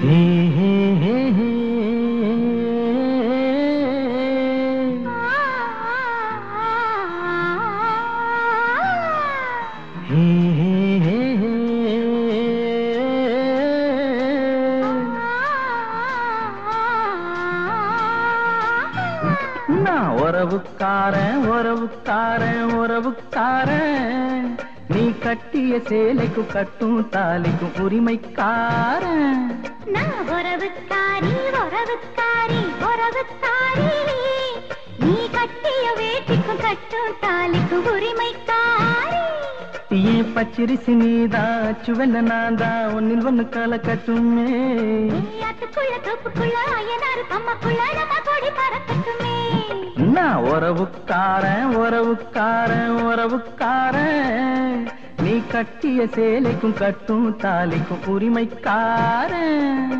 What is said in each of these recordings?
நான் உறவுக்காரன் உறவுக்காரன் உறவுக்காரன் நீ கட்டிய சேலைக்கு கட்டும் தாலிக்கும் உரிமைக்காரன் நான் உறவுக்காரி உறவுக்காரி உறவுக்காரி நீ கட்டிய வேட்டிக்கும் கட்டும் தாலிக்கும் உரிமைக்காரி ஏன் பச்சரிசி நீதான் சுவெல்ல நான் தான் ஒன்னில் ஒண்ணு கால கட்டுமே ஆத்துக்குள்ள தோப்புக்குள்ள அயனாரு அம்மாக்குள்ள நம்ம கொடி பறக்கட்டுமே நான் உறவுக்காரன் உறவுக்காரன் உறவுக்காரன் நீ கட்டிய சேலைக்கும் கட்டும் தாலிக்கும் உரிமைக்காரன்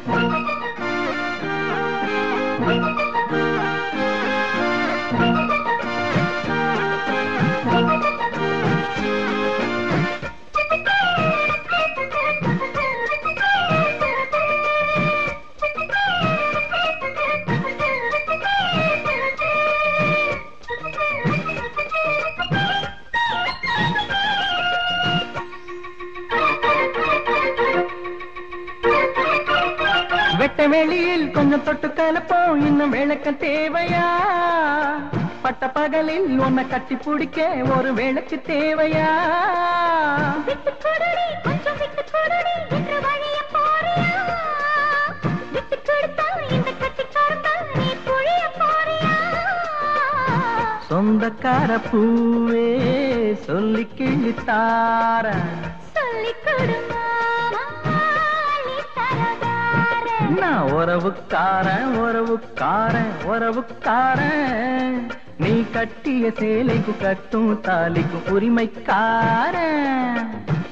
வெட்ட வெளியில் கொஞ்சம் தொட்டு கலப்போம் இன்னும் விளக்கம் தேவையா பட்ட பகலில் உன்னை கட்டி பிடிக்க ஒரு விளக்கு தேவையா விட்டு கொடுடி கொஞ்சம் விட்டு கொடுடி என்ற வழிய போறியா விட்டு கொடுத்தா இந்த கட்டிக்காரத்தா நீ புழிய போறியா சொந்தக்கார பூவே சொல்லி கிழித்தார சொல்லிக் கொடுமா நீ தரதார நான் உறவுக்காரன் உறவுக்காரன் உறவுக்காரன் நீ கட்டிய சேலைக்கு கட்டும் தாலிக்கும் உரிமைக்காரன்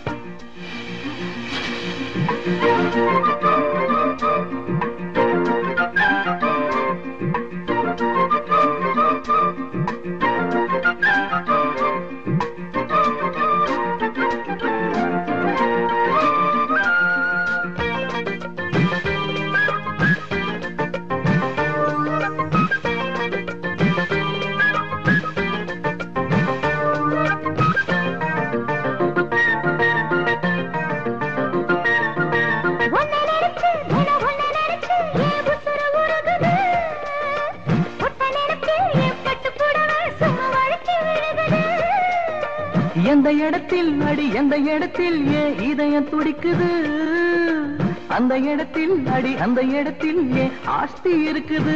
உன்னை நினைச்சு தினம் உன்னை நினைச்சு என் உசுரு உருகுது உன்னை நினைச்சு என் பட்டு புடவை சும்மா வழுக்கி விழுகுது எந்த இடத்தில் அடி எந்த இடத்தில் ஏன் இதயம் துடிக்குது அந்த இடத்தில் அடி அந்த இடத்தில் ஏன் ஆஸ்தி இருக்குது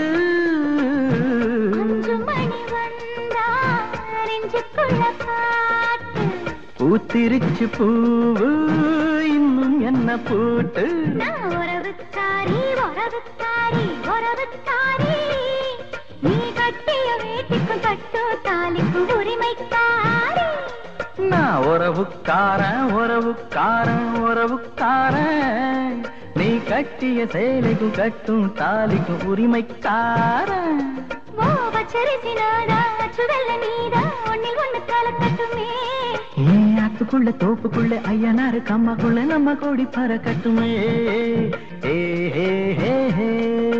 அஞ்சு மணி வந்தா நெஞ்சுக்குள்ள காட்டு பூத்திருச்சு பூவு இன்னும் என்ன பூட்டு நான் உறவுக்காரி உறவுக்காரி உறவுக்காரி நீ கட்டிய வீட்டுக்கும் கட்டு தாலிக்கும் உரிமைக்காரி நான் உறவுக்காரன் உறவுக்காரன் உறவுக்காரன் நீ கட்டிய சேலைக்கும் கட்டும் தாலிக்கும் உரிமைக்காரன் ஓ பச்சரிசி நாடா சுவெல்ல நீடா ஒன்னில் ஒண்ணு கலக்கட்டுமே ஏன் ஆத்துக்குள்ள தோப்புக்குள்ள ஐயனாரு கம்மாக்குள்ள நம்ம கோடி பறக்கட்டுமே ஏ ஹே ஹே ஹே